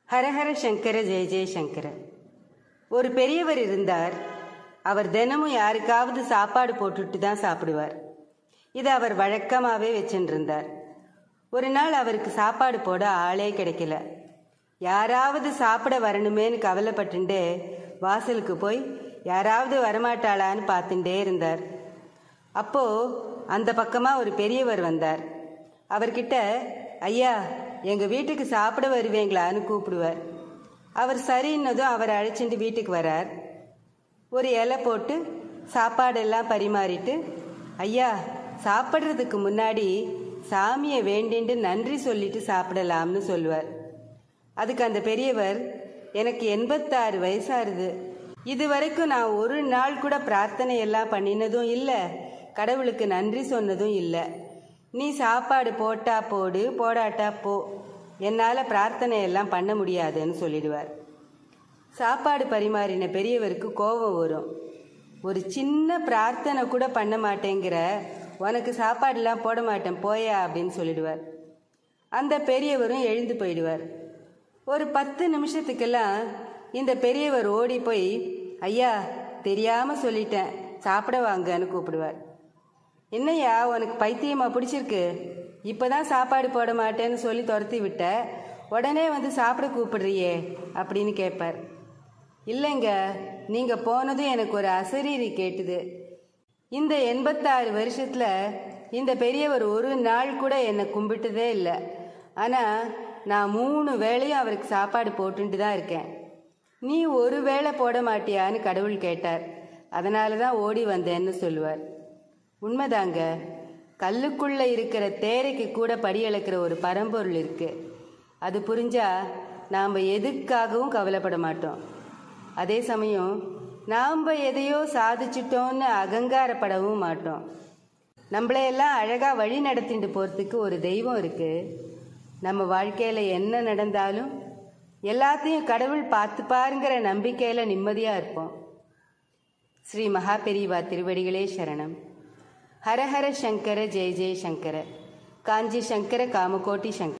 ஹரஹர சங்கர ஜெய ஜெய சங்கர ஒரு பெரியவர் இருந்தார் அவர் தினமும் யாருக்காவது சாப்பாடு போட்டுட்டு தான் சாப்பிடுவார் இதை அவர் வழக்கமாகவே வச்சுருந்தார் ஒரு நாள் அவருக்கு சாப்பாடு போட ஆளே கிடைக்கல யாராவது சாப்பிட வரணுமேன்னு கவலைப்பட்டுண்டே வாசலுக்கு போய் யாராவது வரமாட்டாளான்னு பார்த்துட்டே இருந்தார் அப்போ அந்த பக்கமாக ஒரு பெரியவர் வந்தார் அவர்கிட்ட ஐயா எங்கள் வீட்டுக்கு சாப்பிட வருவீங்களான்னு கூப்பிடுவார் அவர் சரின்னதும் அவரை அழைச்சிட்டு வீட்டுக்கு வரார் ஒரு இலை போட்டு சாப்பாடெல்லாம் பரிமாறிட்டு ஐயா சாப்பிட்றதுக்கு முன்னாடி சாமியை வேண்டிண்டு நன்றி சொல்லிட்டு சாப்பிடலாம்னு சொல்லுவார் அதுக்கு அந்த பெரியவர் எனக்கு எண்பத்தாறு வயசாகுது இது வரைக்கும் நான் ஒரு நாள் கூட பிரார்த்தனை எல்லாம் பண்ணினதும் இல்லை கடவுளுக்கு நன்றி சொன்னதும் இல்லை நீ சாப்பாடு போட்டா போடு போடாட்டா போ என்னால் பிரார்த்தனை எல்லாம் பண்ண முடியாதுன்னு சொல்லிடுவார் சாப்பாடு பரிமாறின பெரியவருக்கு கோபம் வரும் ஒரு சின்ன பிரார்த்தனை கூட பண்ண மாட்டேங்கிற உனக்கு சாப்பாடுலாம் போட மாட்டேன் போயா அப்படின்னு சொல்லிடுவார் அந்த பெரியவரும் எழுந்து போயிடுவார் ஒரு பத்து நிமிஷத்துக்கெல்லாம் இந்த பெரியவர் ஓடி போய் ஐயா தெரியாம சொல்லிட்டேன் சாப்பிட வாங்கன்னு கூப்பிடுவார் என்னய்யா உனக்கு பைத்தியமா பிடிச்சிருக்கு இப்பதான் சாப்பாடு போட மாட்டேன்னு சொல்லி துரத்தி விட்ட உடனே வந்து சாப்பிட கூப்பிடுறியே அப்படின்னு கேட்பார் இல்லைங்க நீங்க போனதும் எனக்கு ஒரு அசரீரி கேட்டுது இந்த எண்பத்தாறு வருஷத்துல இந்த பெரியவர் ஒரு நாள் கூட என்னை கும்பிட்டதே இல்லை ஆனா நான் மூணு வேளையும் அவருக்கு சாப்பாடு போட்டுட்டு தான் இருக்கேன் நீ ஒரு வேளை போட மாட்டியான்னு கடவுள் கேட்டார் அதனால தான் ஓடி வந்தேன்னு சொல்லுவார் உண்மைதாங்க கல்லுக்குள்ள இருக்கிற தேரைக்கு கூட படி அளக்கிற ஒரு பரம்பொருள் இருக்கு அது புரிஞ்சா நாம் எதுக்காகவும் கவலைப்பட மாட்டோம் அதே சமயம் நாம் எதையோ சாதிச்சிட்டோன்னு அகங்காரப்படவும் மாட்டோம் நம்மளையெல்லாம் அழகாக வழி நடத்திட்டு போகிறதுக்கு ஒரு தெய்வம் இருக்கு நம்ம வாழ்க்கையில் என்ன நடந்தாலும் எல்லாத்தையும் கடவுள் பார்த்து பாருங்கிற நம்பிக்கையில் நிம்மதியாக இருப்போம் ஸ்ரீ மகாபெரிவா திருவடிகளே சரணம் ஹரஹர சங்கர ஜெய ஜெய சங்கர காஞ்சி சங்கர காமகோட்டி சங்கர